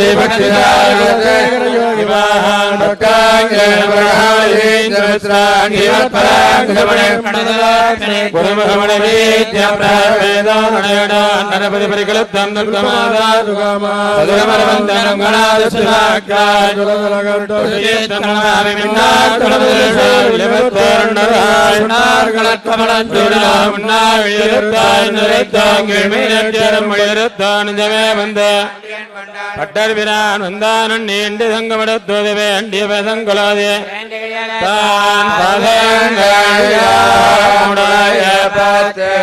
வந்த பட்டர் பிரான் வந்தான் நீண்டு சங்கமிடத்துவது வேண்டிய பதங்கொலாதே தான் பதங்களுடைய பார்த்து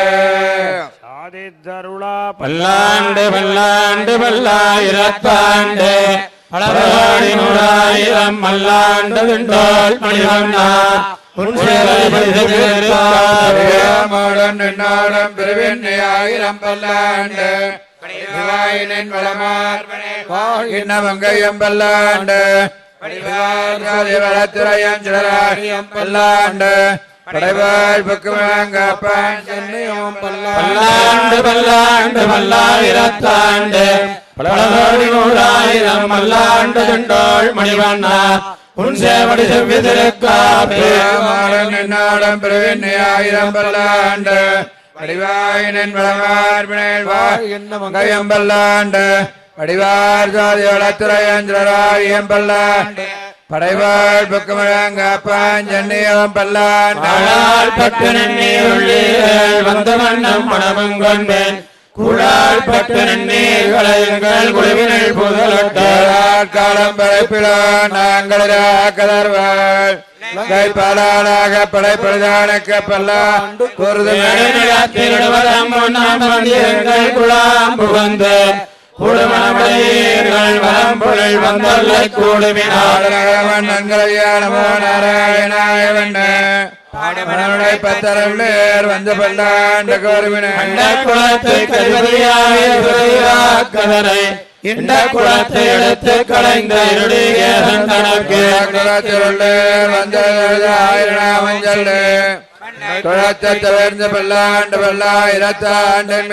பல்லாண்டு பல்லாண்டு பல்லாயிரத்தாண்டு பலவாடி நூறாயிரம் மல்லாண்டு திண்டோல் மணிவண்ணா உன் சேவை பரிசுத்தேற்காவே. நாடம் பெருவெண்ணை ஆயிரம் பல்லாண்டு படிவாயினின் வளமார்பனே வாழ்கின்ற மங்கையம் பல்லாண்டு படிவாரி வளத்துறையம் சிலராரியம் பல்லாண்டு படைவாள் பக்குமங்காப்பான் சென்னையும் பல்லாண்டு பல்லாண்டு பல்லாயிரத்தாண்டு பலவாடி நூறாயிரம் மல்லாண்டு திண்டோள் மணிவண்ணா உன் சேவடி செவ்வி திருக்காப்பே நாடம் பெருவெண்ணை ஆயிரம் பல்லாண்டு படிவாயினின் வளமார்பினேல் வாழ்கின்ற மங்கையம் பல்லாண்டு படிவார் சாதி வளத்துறையம் பல்லாண்டு படைவாள் பக்குமழங்காப்பான் சென்னையம் பல்லாண்டு ஆளால் பட்டு நன்னீருள்ளீர்கள் வந்த வண்ணம் மனமங்கொண்டேன் கூழால் பட்டு நன்னீர்களை எங்கள் குழுவினர் புதலொட்டார் காலம் படைப்பிலோ நாங்கள் கதர்வாள் கைப்பாலாக படைப்படுதானுக்கு பல்லாண்டு திருடுவதம் முன்னாம் வந்தியங்கள் குழாம் புகந்து குடுமணமடையீர்கள் வரம்பொருள் வந்தல்லை கூடுவினார் நமோ நாராயணாய பாடமனுடைய பத்தரவுளேர் வந்த பல்லாண்டு கோருவின அண்ட குளத்தை கருவதியாய கதரை இந்த குளத்தை எடுத்து கலைந்த இருடைய தனக்கு குலத்திருளேர் வந்த ஆயிரம் குளத்தை தவிர்ந்த பல்லாண்டு பல்லாயிரத்தாண்டு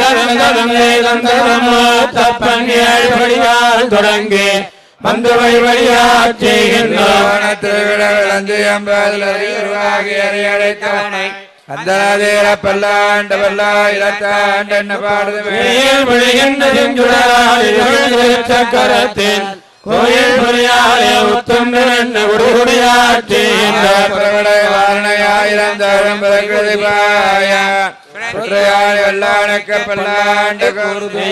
தப்பன் ஏழ் வழியால் தொடங்கி வந்து வழி வழியாச் செய்கின்றோம் திருவிழ விளந்து எம்பதில் அறிவுருவாகி அறியடைத்தவனை அந்தராதேர பல்லாண்டு பல்லாயிரத்தாண்டு என்ன பாடுது வெளியில் விழுகின்ற செஞ்சுடரால் சக்கரத்தின் கோயில் புரியாலே உத்தம் நிரண்ட உடுகுடியாச் செய்கின்றார் பிரபலை வாரணையாயிரம் தரம் பிரகிருதிபாய புற்றையாள் வெள்ளானுக்கு பல்லாண்டு கூறுது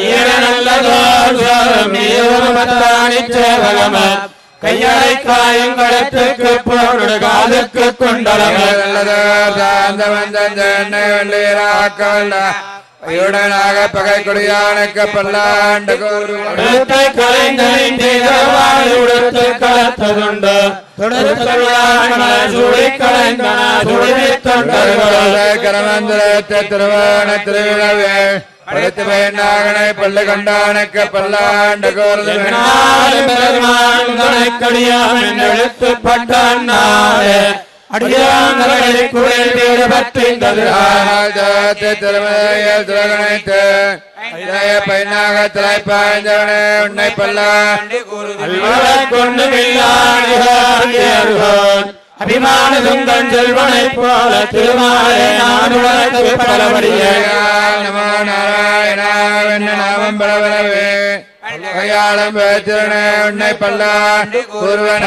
கையாளை காயங்களுக்கு போடு காதுக்கு கொண்டளவர் நல்லதோ சாந்த வந்தந்த எண்ணெய் வெள்ளீராக்கல்ல ஐயுடனாக பகை கொடியானுக்கு பல்லாண்டு கூறுது உடுத்தை கலைந்தலின் உடுத்து கலத்ததுண்டு சுழி கலைந்தன சுழி தொண்டர்கள் கரமந்திரத்தை திருவான திருவிழவே படுத்து பயனாகனை பல்லு கண்டானுக்கு பல்லாண்டு கோர்ந்து திருமலையில் திருகணைத்து பைனாக திரை பாய்ந்தவனே உன்னை பல்லாண்டு அபிமான சுந்தன் செல்வனை போல திருமாலே நான் உனக்கு பலபடியே நமோ நாராயணாவென்ன நாமம் பலவரவே கையாளம் பேத்திரனே உன்னை பல்லாண்டு கூறுவன்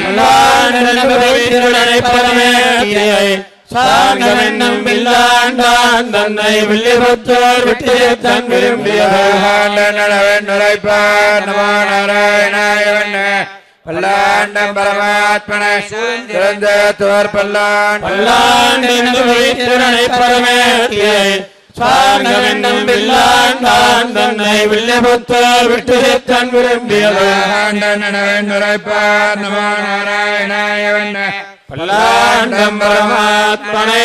சாங்கமென்னும் வில்லாண்டான் தன்னை வில்லிபுத்தோர் விட்டு தன் விரும்பியவர் நுழைப்பார் நமோ நாராயணாயவன் பல்லாண்டம் பரமாத்மனை சிறந்த துவர் பல்லாண்டு பல்லாண்டென்று வைத்திரனை பரமேட்டியை சாங்கமென்னும் வில்லாண்டான் தன்னை வில்லிபுத்தோர் விட்டு தன் விரும்பியவர் நுழைப்பார் நமோ நாராயணாயவன் பல்லாண்டம் பரமாத்மனை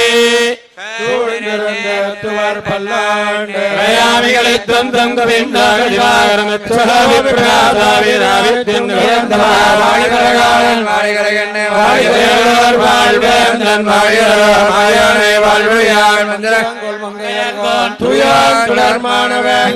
பிரயாமிகளை தொந்தம் கவிந்தாகரம் வாழ்வேன் வாரிகளை எண்ணே வாயுதேவர் வாழ்வேந்தன் மாயானை வாழ்வையான் மந்திரங்கொள் மங்கையர்கோன் துயார் துளர்மானவன்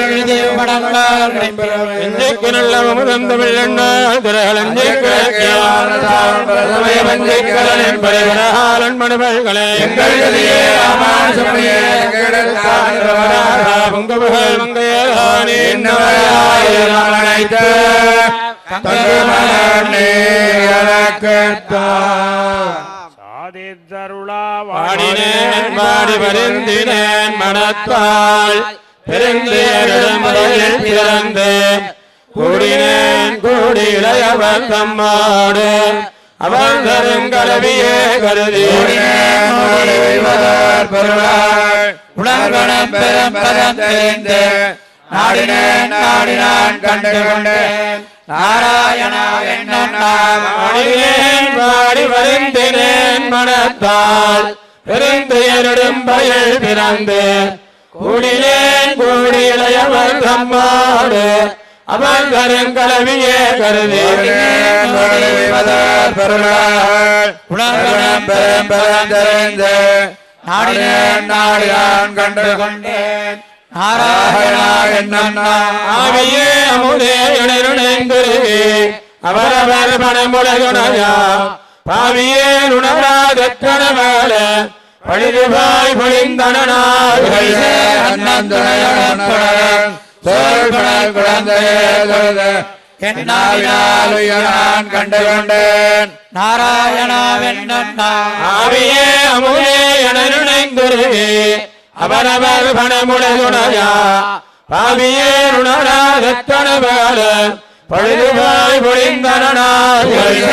எங்கள் கதியே ராமான் சுமையே எங்கள் அனைத்த தங்குமலனே எனக்குத்தான் பாடினேன் பாடி வருந்தினேன் மனத்தால் பெருந்தியரிடம் வயல் திறந்து கூடினேன் கூடி இளையவர் தம்மாடு அவர் தரும் கலவியே கருதி உணர்கணம் பெரும் பதம் தெரிந்து நாடினேன் நாடினான் கண்டு கொண்டேன் நாராயணா என்னும் நாம் பாடினேன் பாடி வருந்தினேன் மனத்தால் பெருந்தியரிடம் வயல் பிறந்து கூடினேன் கூடி இளையவர் தம்மாடு அவர் தரும் கலவியே கருதி உணர்கணம் பெரும் பதம் தெரிந்து நாடினேன் நாடினான் கண்டு கொண்டேன் நாராயணா என்னும் நாம் ஆவியே அமுதே இணைந்துருகி அவரவர் பணமுலகுணையா பாவியே உணராத கணவர பழிதுபாய் பொழிந்தனாய் நான் கண்டு கொண்டேன் நாராயணாவென்னும் ஆவியே அமுதே இணைந்துருகி அவரவர் பணமுலகுணையா பாவியே உணராத கணவர பழிதுபாய் பொழிந்தனாய்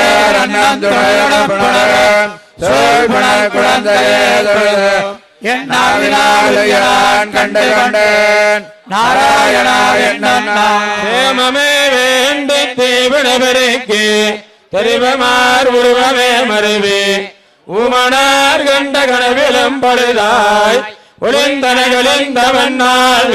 கண்டு கொண்டேன் நாராயணா என்னும் சேமமே வேண்டி தீவிடவருக்கு தெரிவமார் உருவமே மருவி உமனார் கண்ட கனவிலும் படுதாய் ஒளிந்தனகளிந்தவன் நாள்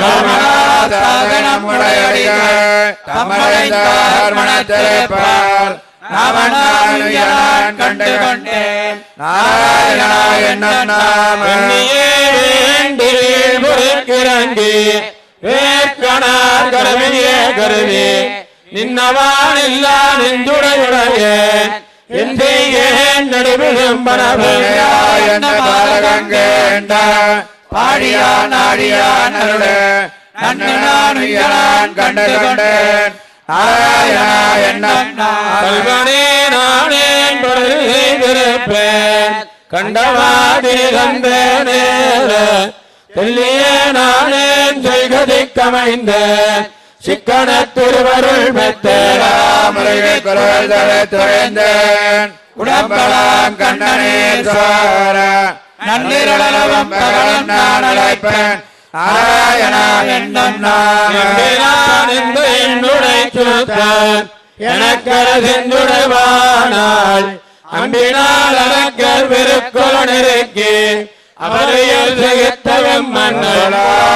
கண்டு கொண்டேன் நாராயணா என்னும் நாம எண்ணியே வேண்டி முறைக்கிறங்கி வேட்கணார் கடமையே கருதி நின்னவான் இல்லா நெஞ்சுடையுடைய எந்தை ஏன் நடுவிலும் என்ன பாலகங்கேண்ட பாடியான் ஆடியான் அருள நன்னு நான் உயரான் கண்டு கொண்டேன் நாராயணா என்னும் நாம கல்வனே நானேன் பொருள் செய்திருப்பேன் கண்டவாதி தந்த நேர தெல்லிய நானேன் செய்கதிக்கமைந்த சிக்கன திருவருள் மெத்தரா ராமரை குரல் தலை துறைந்தேன் உடம்பலாம் கண்ணனே சார நன்னிரளவும் பகலும் நான் அழைப்பேன் நாராயணா என்னும் நாம என்னுடைய சுத்தன் எனக்கர சென்றுடைவானால் அம்பினால் அறக்கர் வெறுக்கொல நெருக்கி அவரையல் சிகித்தவம் மன்னர்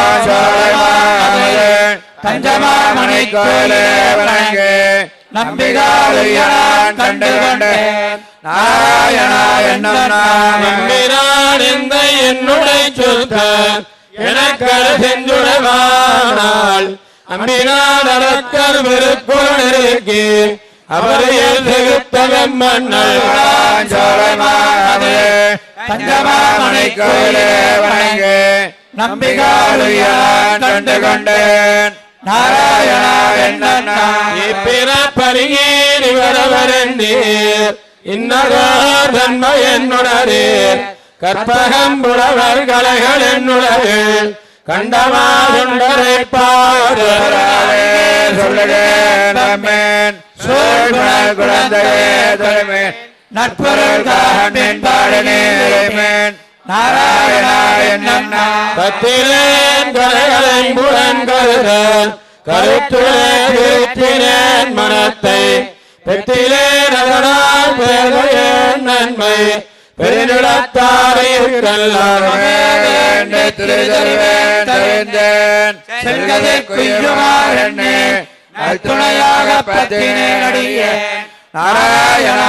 தஞ்சமாமனை கோயிலே வணங்கு நம்பிகாலுயான் கண்டு கொண்டேன் நாராயணா என்னும் நாம நம்பினான் இந்த என்னுடைய சுத்தன் எனக்கர சென்றுடைவானால் அம்பினால் அறக்கர் வெறுக்கொல நெருக்கி அவரையல் சிகித்தவம் மன்னர் தஞ்சமாமனை கோயிலே வணங்கு நம்பிகாலுயான் கண்டு கொண்டேன் நாராயணா என்னும் நாம இப்பிறப்பருகேறி வரவரந்தீர் இன்னதார் தன்மை என்னுடரீர் கற்பகம் புலவர் கலைகள் என்னுடரு கண்டமாதுண்டரை பாடு சொல்லுகிறேன் சூழ்குணல் குழந்தையே தலைமை நட்பொருள் காண்பின் பாடனேன் நாராயணா என்னும் நாம பத்திலேன் கலைகளை புலன் கருத கருத்துளே திருத்தினேன் மனத்தை பெத்திலேன் அதனால் பேதையேன் நன்மை பெருநிலத்தாரை துணையாக பத்தினேன் அடியே நாராயணா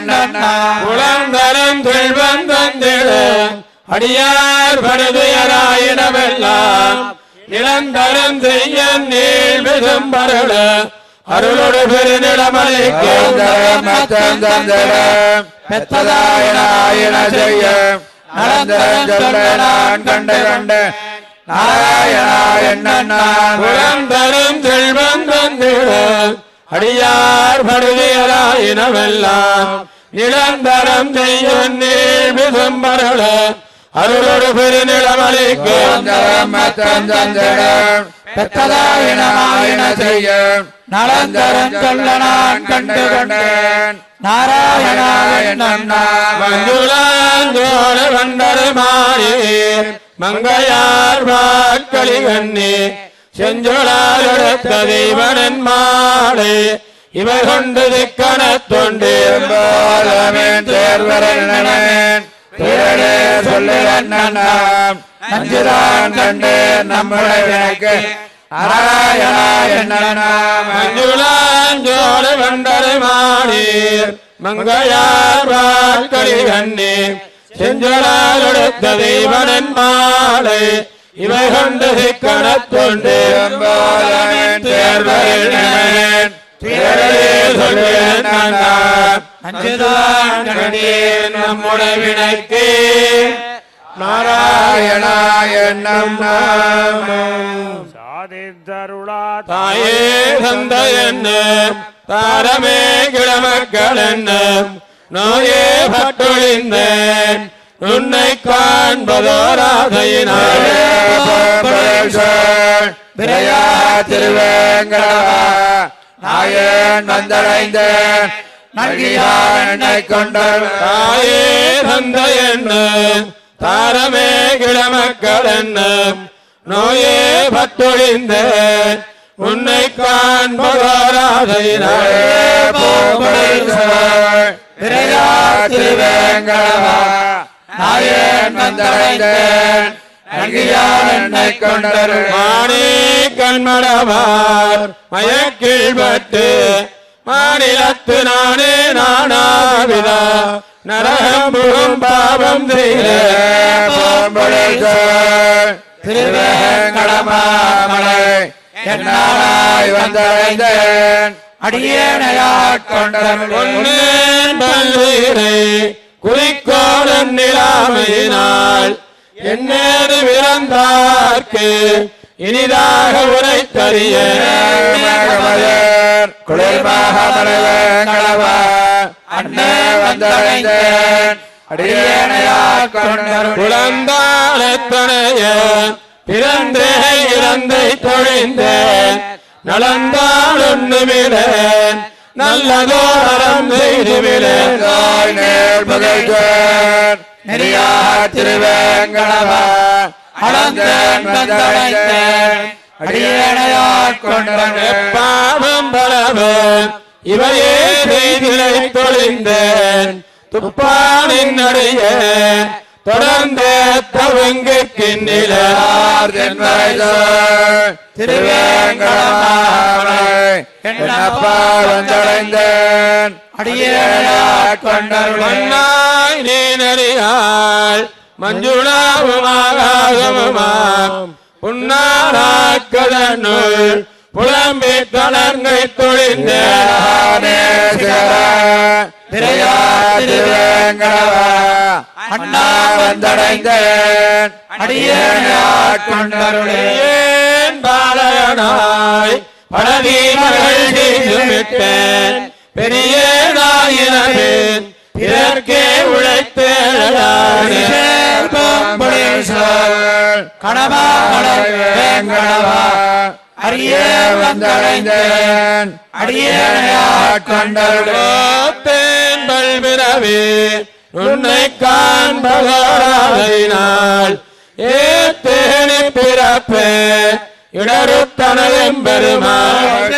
என்னண்ணா உளந்தரம் செல்வம் தந்திடு அடியார் படுதுயராயினவெல்லாம் நிலந்தரம் செய்ய நீள் விதும்பருள அருளோடு பெருநிலமலைக்கு மத்தம் தந்திடம் பெத்ததாயனாயின செய்ய நலந்தரம் சொல்ல நான் கண்டு கண்டு நாராயணா என்னண்ணா உளந்தரம் செல்வம் தந்திடு அடியார் படுதுயராயினவெல்லாம் நிலந்தரம் செய்ய நீள் விதும்பருள அருளோடு பெருநிலமலைக்கு மத்தம் தந்திடம் பெத்ததாயனாயின செய்ய நலந்தரம் சொல்ல நான் கண்டு கண்டேன் நாராயணா என்னண்ணா மஞ்சுளாஞ்சோழ வண்டருமாறி மங்கையார் வாக்களி கண்ணி செஞ்சொழாலெடுத்த தெய்வனன் மாலை இவர் கொண்டு திக்கணத்தொண்டு போலமேன் தேர்வரன் திரளே சொல்லுறேன் நஞ்சுதான் கண்டு நம்முடைய வினைக்கு நாராயணா என்னண்ணா மஞ்சுளாஞ்சோழ வண்டருமாறி மங்கையார் வாக்களி கண்ணி செஞ்சொழாலெடுத்த தெய்வனன் மாலை இவை கொண்டு திக்கணத்தொண்டு போலமேன் தேர்வரன் திரளே சொல்லுறேன் நஞ்சுதான் கண்டேன் நம்முடைய வினைக்கு நாராயணா என்னும் நாமம் சாதித்தருளா தாயே தந்த என்ன தாரமே கிழமக்கள் என்ன நோயே பட்டொழிந்தேன் உன்னை காண்பதோராதையினாலே விரையா திருவேங்கடவா நாயன் வந்தடைந்தேன் நல்கியான் என்னை கொண்டார் தாயே தந்த என்ன தாரமே கிழமக்கள் என்ன நோயே பட்டொழிந்தேன் உன்னை காண்பதோராதையினாலே விரையா திருவேங்கடவா நாயன் வந்தடைந்தேன் நல்கியான் என்னை கொண்டார் மாணி கண்மடவார் மயக்கில் பட்டு மாநிலத்து நானே நானாவிதா நரகம்பும் பாவம் செய்த திருவேங்கடமாமலை என்னாய் வந்தடைந்தேன் அடியேனையாட்கொண்டர் பொன்னேன் பல்வேரை குறிக்கோளன் நிலாமையினால் என்னேது விரந்தார்க்கு இனிதாக உரைத்தறிய குளிர்மாகமலைவேங்கடவா அண்ணே வந்தடைந்தேன் அடியேனையாட்கொண்டர் குழந்தாளத்தனைய பிறந்தே இறந்தை தொழிந்தேன் நலந்தாள் ஒண்ணுமிடேன் நல்லதோ அறம் செய்துவிடேன் தாய் நேர் புகழ்கேன் நெறியாக திருவேங்கடவா அளந்தேன் வந்தடைந்தேன் அடியேனையாட்கொண்டர் பாவம் பலவு இவையே செய்திலை தொழிந்தேன் துப்பானின் அடைய தொடர்ந்தே தவங்கு கிண்ணில திருவேங்கடமாமலை என்னப்பா வந்தடைந்தேன் அடியேனையாட்கொண்டர் மண்ணாய் நீ நறியாள் மஞ்சுளாவுமாகாகமுமாம் புன்னாராக்கதனுள் புலம்பி தளர்ங்கை தொழிந்தேன் திருவேங்கடவா அண்ணா வந்தடைந்தேன் அடியேனையாட்கொண்டருளே ஏன் பாலகனாய் பலவீமகள் செய்துவிட்டேன் பெரிய நாயினவேன் பிறர்க்கே உழைத்தேன் கணவா வேங்கடவா அரிய வந்தடைந்தேன் அடியேனையாட்கொண்டருளே தேன் பல்பிறவே உன்னை காண்பதானால் ஏ தேனி பிறப்பே இடருத்தனதும் பெருமாள்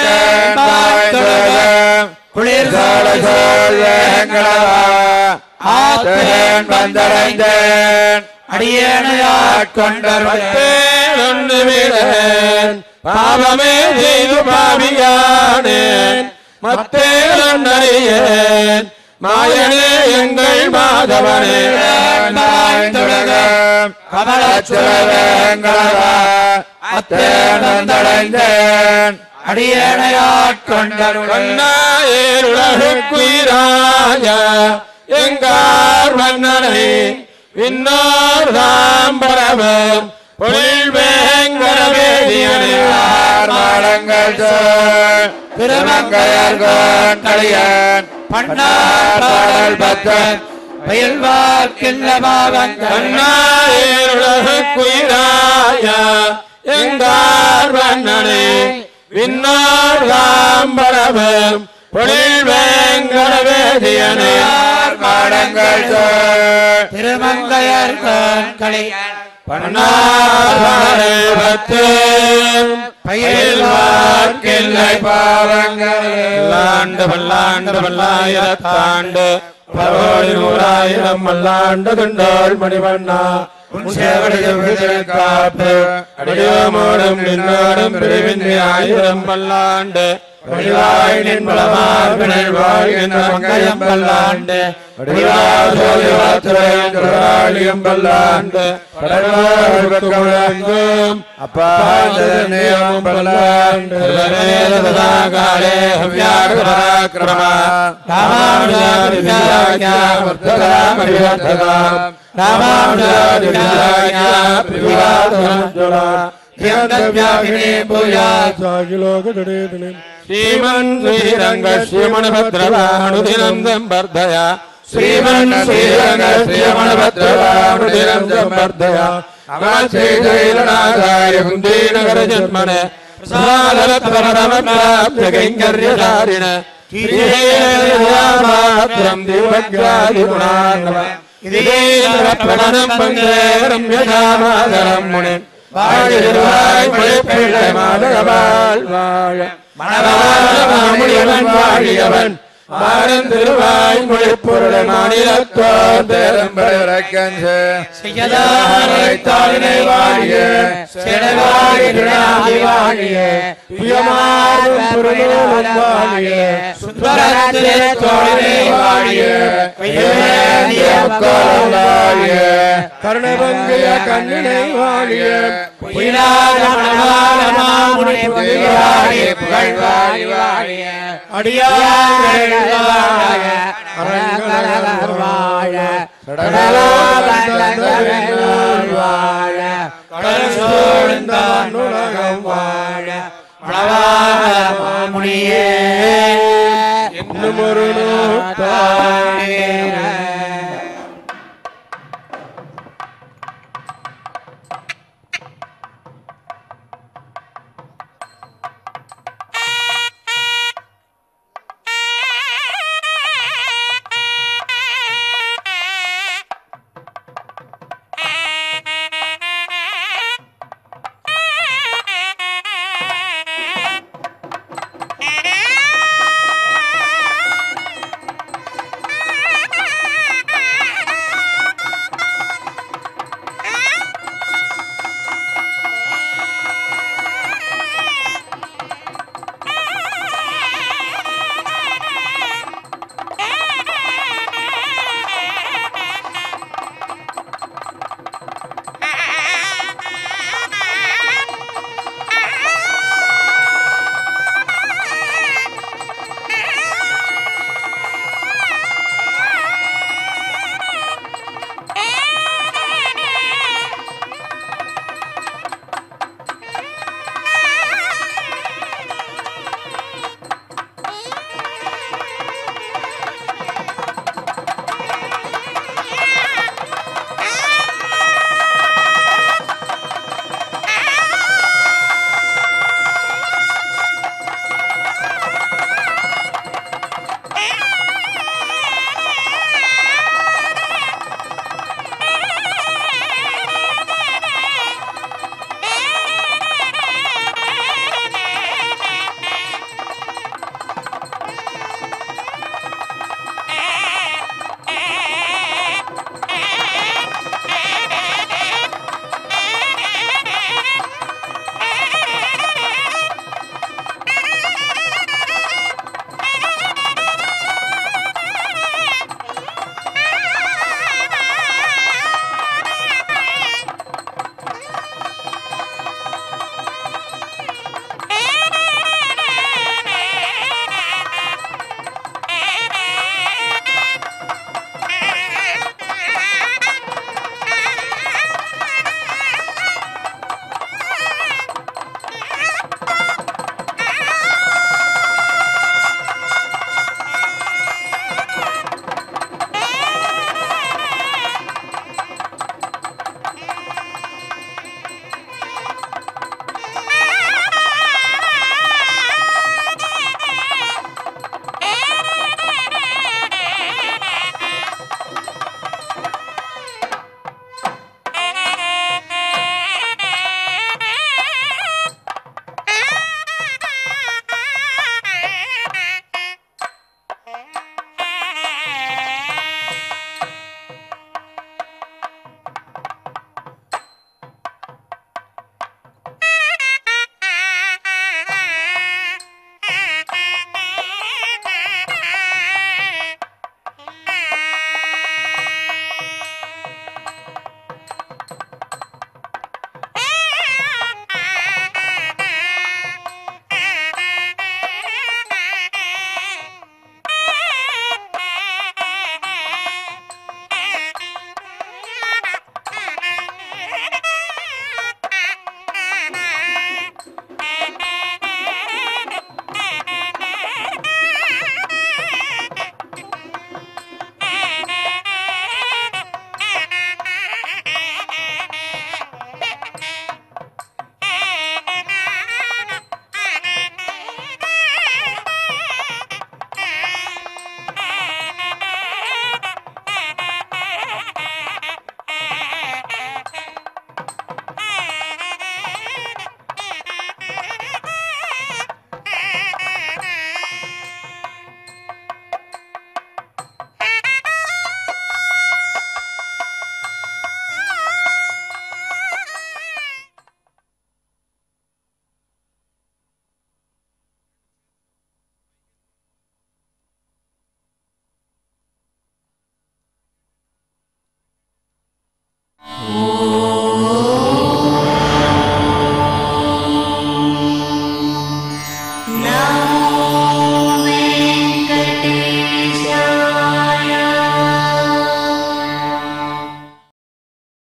குளிர் சோழ சோழ வேங்கடவா ஆத்தேன் வந்தடைந்தேன் அடியேனையாட்கொண்டருளே ஒன்று விடேன் பாவமே செய்து பாவியானேன் மத்தேன் அறியேன் மாயனே எங்கள் மாதவனே அத்தேனந்தடைந்தேன் அடியேனையாட்கொண்டருள் கண்ணாயிருளகுயிராய எங்கார் வண்ணனை விண்ணோர் தாம்பரவர் பொழில் வேங்கரவேதியனே மாடங்கள் திருமங்கையர்கோன் கலியன் பண்ணார் பாடல் பத்தன் பயில்வார்க்கில்ல பாவங்கள் கண்ணாயிருளகுயிராய எங்கார் வண்ணனை விண்ணோர் தாம்பரவர் பொழில் வேங்கரவேதியனே மாடங்கள் திருமங்கையர்கோன் கலியன் பண்ணாரே பத்து பயில்வார்க்கில்லை பாவங்கள் பல்லாண்டு பல்லாண்டு பல்லாயிரத்தாண்டு பரோடி நூறாயிரம் மல்லாண்டு கண்டாள் மணிவண்ணா காப்பு அடியோமோடும் நின்னோடும் பிரிவின் ஆயிரம் பல்லாண்டு வடிவாய் நின் பலமார் பிணல் வாழ்கின்ற மங்கையம் பல்லாண்டு வடிவாய் சோதிவாத்துறையும் திருவாளியம் பல்லாண்டு பரவாழ்வெங்கும் அப்பா நியமம் பல்லாண்டு சர்வவேததாகாலே ஹவ்யாகராக்கிரமா ராமானுஜாதிவித்யாக்யா வர்த்ததாமரிவர்த்ததாம் ராமானுஜாதிவித்யாக்யா பிரிவாதனஞ்சலா श्रीमन् श्रीरङ्ग श्रीमणभद्रवाणुदिनन्दम् वर्धया श्रीमन् श्रीरङ्ग श्रीमणभद्रवाणुदिनन्दम् वर्धया अमाश्रीशैलनाथाय कुन्दीनगरजन्मने प्रसादरत्वरमप्राप्य कैङ्कर्यधारिण श्रीमात्रम् दिवग्रादिगुणान्नव இதேந்திரப்பிரணம் வந்தே ரம்யதாமாதரம் முனி வாழிருவாய் மொழிப்பிள்ளை மாதகவாள் வாழ மணவாளமாமுனிவன் வாழியவன் மாறந்திருவாய் மொழிப்பொருளை மாநிலத்தோர் பேரம்பரக்கன் செய்யதாரினை வாழிய செடவாழி திருநாதி வாழிய பிரியமாறும் பொருளும் வாழிய சுந்தரத்திலே தோழினை வாழிய கையேந்திய கோலம் வாழிய கருணபங்கிய கண்ணினை வாழிய புயலாத மணவாள மாமுனி புகழ் புகழ் வாழி வாழிய அடியார்கள் வாழ அரங்கலர் வாழ கடலாதங்கள் வாழ கடல் சூழ்ந்தான் உலகம் வாழ மணவாள மாமுனியே இன்னும் ஒரு நூற்றாண்டு